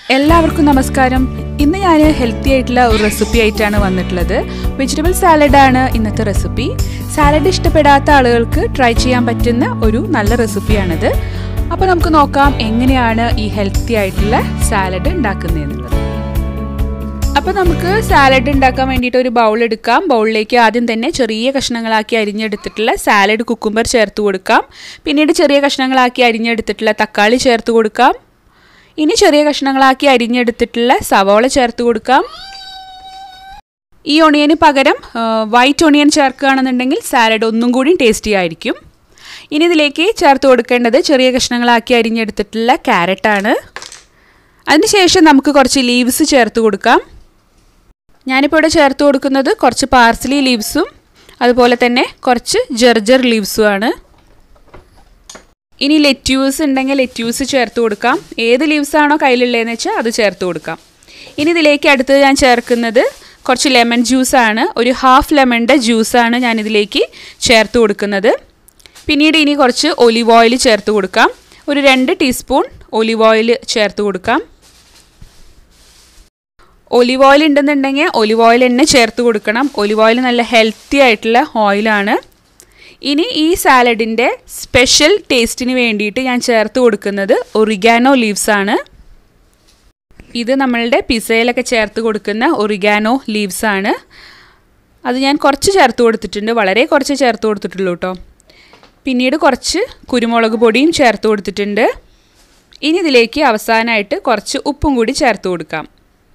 എല്ലാവർക്കും നമസ്കാരം ഇന്ന് ഞാൻ ഹെൽത്തി ആയിട്ടുള്ള ഒരു റെസിപ്പി ആയിട്ടാണ് വന്നിട്ടുള്ളത് വെജിറ്റബിൾ സാലഡാണ് ഇന്നത്തെ റെസിപ്പി സാലഡ് ഇഷ്ടപ്പെടാത്ത ആളുകൾക്ക് ട്രൈ ചെയ്യാൻ പറ്റുന്ന ഒരു നല്ല റെസിപ്പിയാണിത് അപ്പോൾ നമുക്ക് നോക്കാം എങ്ങനെയാണ് ഈ ഹെൽത്തി ആയിട്ടുള്ള സാലഡ് ഉണ്ടാക്കുന്നതെന്നുള്ളത് അപ്പോൾ നമുക്ക് സാലഡ് ഉണ്ടാക്കാൻ വേണ്ടിയിട്ട് ഒരു ബൗൾ എടുക്കാം ബൗളിലേക്ക് ആദ്യം തന്നെ ചെറിയ കഷ്ണങ്ങളാക്കി അരിഞ്ഞെടുത്തിട്ടുള്ള സാലഡ് കുക്കുംബർ ചേർത്ത് കൊടുക്കാം പിന്നീട് ചെറിയ കഷ്ണങ്ങളാക്കി അരിഞ്ഞെടുത്തിട്ടുള്ള തക്കാളി ചേർത്ത് കൊടുക്കാം ഇനി ചെറിയ കഷ്ണങ്ങളാക്കി അരിഞ്ഞെടുത്തിട്ടുള്ള സവോള ചേർത്ത് കൊടുക്കാം ഈ ഒണിയന് പകരം വൈറ്റ് ഒണിയൻ ചേർക്കുകയാണെന്നുണ്ടെങ്കിൽ സാലഡ് ഒന്നും കൂടി ടേസ്റ്റി ആയിരിക്കും ഇനി ഇതിലേക്ക് ചേർത്ത് കൊടുക്കേണ്ടത് ചെറിയ കഷ്ണങ്ങളാക്കി അരിഞ്ഞെടുത്തിട്ടുള്ള ക്യാരറ്റാണ് അതിനുശേഷം നമുക്ക് കുറച്ച് ലീവ്സ് ചേർത്ത് കൊടുക്കാം ഞാനിപ്പോൾ ഇവിടെ ചേർത്ത് കൊടുക്കുന്നത് കുറച്ച് പാർസലി ലീവ്സും അതുപോലെ തന്നെ കുറച്ച് ജർജർ ലീവ്സും ആണ് ഇനി ലെറ്റ്യൂസ് ഉണ്ടെങ്കിൽ ലെറ്റ്യൂസ് ചേർത്ത് കൊടുക്കാം ഏത് ലീവ്സ് ആണോ കയ്യിലുള്ളതെന്ന് വെച്ചാൽ അത് ചേർത്ത് കൊടുക്കാം ഇനി ഇതിലേക്ക് അടുത്തത് ഞാൻ ചേർക്കുന്നത് കുറച്ച് ലെമൺ ജ്യൂസാണ് ഒരു ഹാഫ് ലെമണിൻ്റെ ജ്യൂസാണ് ഞാൻ ഇതിലേക്ക് ചേർത്ത് കൊടുക്കുന്നത് പിന്നീട് ഇനി കുറച്ച് ഒലിവ് ഓയിൽ ചേർത്ത് കൊടുക്കാം ഒരു രണ്ട് ടീസ്പൂൺ ഒലിവ് ഓയിൽ ചേർത്ത് കൊടുക്കാം ഒലിവ് ഓയിൽ ഉണ്ടെന്നുണ്ടെങ്കിൽ ഒലിവ് ഓയിൽ തന്നെ ചേർത്ത് കൊടുക്കണം ഒലിവ് ഓയിൽ നല്ല ഹെൽത്തി ആയിട്ടുള്ള ഓയിലാണ് ഇനി ഈ സാലഡിൻ്റെ സ്പെഷ്യൽ ടേസ്റ്റിന് വേണ്ടിയിട്ട് ഞാൻ ചേർത്ത് കൊടുക്കുന്നത് ഒറിഗാനോ ലീവ്സ് ആണ് ഇത് നമ്മളുടെ പിസയിലൊക്കെ ചേർത്ത് കൊടുക്കുന്ന ഒറിഗാനോ ലീവ്സ് ആണ് അത് ഞാൻ കുറച്ച് ചേർത്ത് കൊടുത്തിട്ടുണ്ട് വളരെ കുറച്ച് ചേർത്ത് കൊടുത്തിട്ടുള്ളൂ കേട്ടോ പിന്നീട് കുറച്ച് കുരുമുളക് പൊടിയും ചേർത്ത് കൊടുത്തിട്ടുണ്ട് ഇനി ഇതിലേക്ക് അവസാനമായിട്ട് കുറച്ച് ഉപ്പും കൂടി ചേർത്ത് കൊടുക്കാം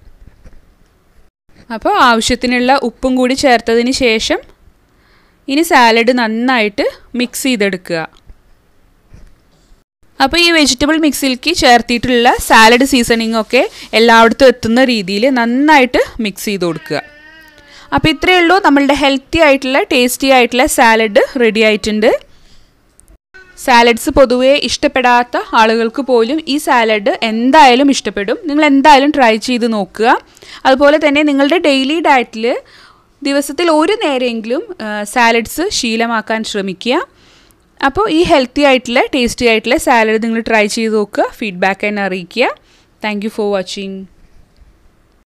അപ്പോൾ ആവശ്യത്തിനുള്ള ഉപ്പും കൂടി ചേർത്തതിന് ശേഷം ഇനി സാലഡ് നന്നായിട്ട് മിക്സ് ചെയ്തെടുക്കുക അപ്പോൾ ഈ വെജിറ്റബിൾ മിക്സിലേക്ക് ചേർത്തിട്ടുള്ള സാലഡ് സീസണിംഗ് ഒക്കെ എല്ലായിടത്തും എത്തുന്ന രീതിയിൽ നന്നായിട്ട് മിക്സ് ചെയ്ത് കൊടുക്കുക അപ്പോൾ ഇത്രയേ ഉള്ളൂ നമ്മളുടെ ഹെൽത്തി ആയിട്ടുള്ള ടേസ്റ്റി ആയിട്ടുള്ള സാലഡ് റെഡി ആയിട്ടുണ്ട് സാലഡ്സ് പൊതുവേ ഇഷ്ടപ്പെടാത്ത ആളുകൾക്ക് പോലും ഈ സാലഡ് എന്തായാലും ഇഷ്ടപ്പെടും നിങ്ങൾ എന്തായാലും ട്രൈ ചെയ്ത് നോക്കുക അതുപോലെ തന്നെ നിങ്ങളുടെ ഡെയിലി ഡയറ്റിൽ ദിവസത്തിൽ ഒരു നേരമെങ്കിലും സാലഡ്സ് ശീലമാക്കാൻ ശ്രമിക്കുക അപ്പോൾ ഈ ഹെൽത്തി ആയിട്ടുള്ള ടേസ്റ്റി ആയിട്ടുള്ള സാലഡ് നിങ്ങൾ ട്രൈ ചെയ്ത് നോക്കുക ഫീഡ്ബാക്ക് എന്നെ അറിയിക്കുക താങ്ക് ഫോർ വാച്ചിങ്